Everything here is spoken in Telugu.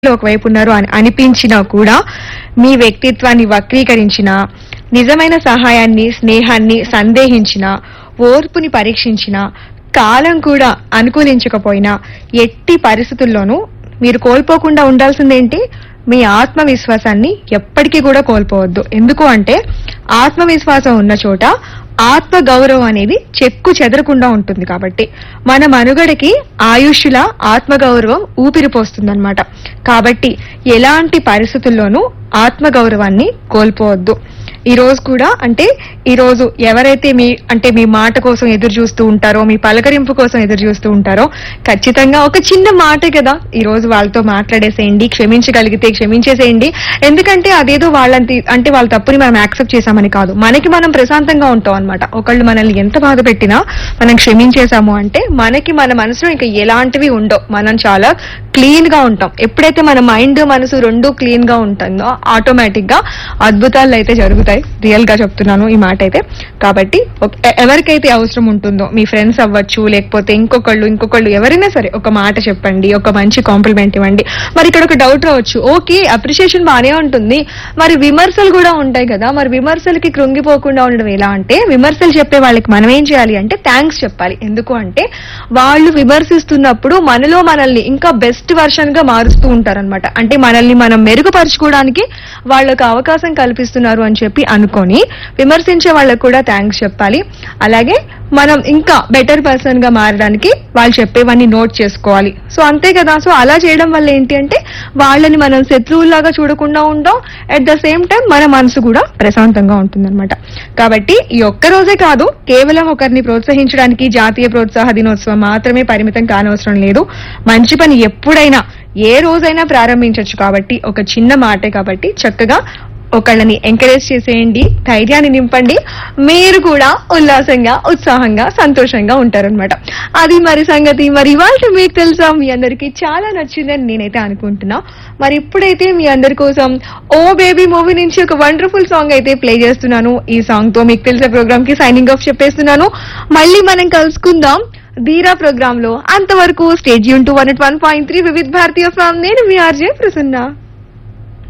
ఒకవైపు ఉన్నారు అని అనిపించినా కూడా మీ వ్యక్తిత్వాన్ని వక్రీకరించిన నిజమైన సహాయాన్ని స్నేహాన్ని సందేహించిన ఓర్పుని పరీక్షించిన కాలం కూడా అనుకూలించకపోయినా ఎట్టి పరిస్థితుల్లోనూ మీరు కోల్పోకుండా ఉండాల్సిందేంటి మీ ఆత్మవిశ్వాసాన్ని ఎప్పటికీ కూడా కోల్పోవద్దు ఎందుకు అంటే ఆత్మవిశ్వాసం ఉన్న చోట ఆత్మ గౌరవం అనేది చెక్కు చెదరకుండా ఉంటుంది కాబట్టి మన మనుగడకి ఆయుష్ల ఆత్మగౌరవం ఊపిరిపోస్తుందన్నమాట కాబట్టి ఎలాంటి పరిస్థితుల్లోనూ ఆత్మగౌరవాన్ని కోల్పోవద్దు ఈ రోజు కూడా అంటే ఈ రోజు ఎవరైతే మీ అంటే మీ మాట కోసం ఎదురు చూస్తూ ఉంటారో మీ పలకరింపు కోసం ఎదురు చూస్తూ ఉంటారో ఖచ్చితంగా ఒక చిన్న మాటే కదా ఈ రోజు వాళ్ళతో మాట్లాడేసేయండి క్షమించగలిగితే క్షమించేసేయండి ఎందుకంటే అదేదో వాళ్ళంటి అంటే వాళ్ళ తప్పుని మనం యాక్సెప్ట్ చేశామని కాదు మనకి మనం ప్రశాంతంగా ఉంటాం అనమాట ఒకళ్ళు మనల్ని ఎంత బాధ పెట్టినా మనం క్షమించేశాము అంటే మనకి మన మనసులో ఇంకా ఎలాంటివి ఉండవు మనం చాలా క్లీన్ గా ఉంటాం ఎప్పుడైతే మన మైండ్ మనసు రెండు క్లీన్ గా ఉంటుందో ఆటోమేటిక్ గా అద్భుతాలు అయితే జరుగుతాయి రియల్ గా చెప్తున్నాను ఈ మాట అయితే కాబట్టి ఒక- ఎ- ఎవరికైతే అవసరం ఉంటుందో మీ ఫ్రెండ్స్ అవ్వచ్చు లేకపోతే ఇంకొకళ్ళు ఇంకొకళ్ళు ఎవరైనా సరే ఒక మాట చెప్పండి ఒక మంచి కాంప్లిమెంట్ ఇవ్వండి మరి ఇక్కడ ఒక డౌట్ రావచ్చు ఓకే అప్రిషియేషన్ బానే ఉంటుంది మరి విమర్శలు కూడా ఉంటాయి కదా మరి విమర్శలకి కృంగిపోకుండా ఉండడం ఎలా అంటే విమర్శలు చెప్పే వాళ్ళకి మనం ఏం చేయాలి అంటే థ్యాంక్స్ చెప్పాలి ఎందుకు అంటే వాళ్ళు విమర్శిస్తున్నప్పుడు మనలో మనల్ని ఇంకా బెస్ట్ వర్షన్ గా మారుస్తూ ఉంటారన్నమాట అంటే మనల్ని మనం మెరుగుపరచుకోవడానికి వాళ్ళకు అవకాశం కల్పిస్తున్నారు అని చెప్పి అనుకొని విమర్శించే వాళ్ళకు కూడా థ్యాంక్స్ చెప్పాలి అలాగే మనం ఇంకా బెటర్ పర్సన్ గా మారడానికి వాళ్ళు చెప్పేవన్నీ నోట్ చేసుకోవాలి సో అంతే కదా సో అలా చేయడం వల్ల ఏంటి అంటే వాళ్ళని మనం శత్రువులాగా చూడకుండా ఉంటాం అట్ ద సేమ్ టైం మన మనసు కూడా ప్రశాంతంగా ఉంటుందన్నమాట కాబట్టి ఈ ఒక్క రోజే కాదు కేవలం ఒకరిని ప్రోత్సహించడానికి జాతీయ ప్రోత్సాహ దినోత్సవం మాత్రమే పరిమితం కానవసరం లేదు మంచి పని ఎప్పుడైనా ఏ రోజైనా ప్రారంభించవచ్చు కాబట్టి ఒక చిన్న మాటే కాబట్టి చక్కగా ఒకళ్ళని ఎంకరేజ్ చేసేయండి ధైర్యాన్ని నింపండి మీరు కూడా ఉల్లాసంగా ఉత్సాహంగా సంతోషంగా ఉంటారనమాట అది మరి సంగతి మరి ఇవాళ మీకు తెలుసా మీ అందరికి చాలా నచ్చిందని నేనైతే అనుకుంటున్నా మరి ఇప్పుడైతే మీ అందరి కోసం ఓ బేబీ మూవీ నుంచి ఒక వండర్ఫుల్ సాంగ్ అయితే ప్లే చేస్తున్నాను ఈ సాంగ్ తో మీకు తెలిసే ప్రోగ్రామ్ కి సైనింగ్ ఆఫ్ చెప్పేస్తున్నాను మళ్ళీ మనం కలుసుకుందాం ధీరా ప్రోగ్రామ్ లో అంతవరకు స్టేజ్ యూన్ to one one point three Vividh Bharati from నేను మీ ఆర్జే ప్రసన్న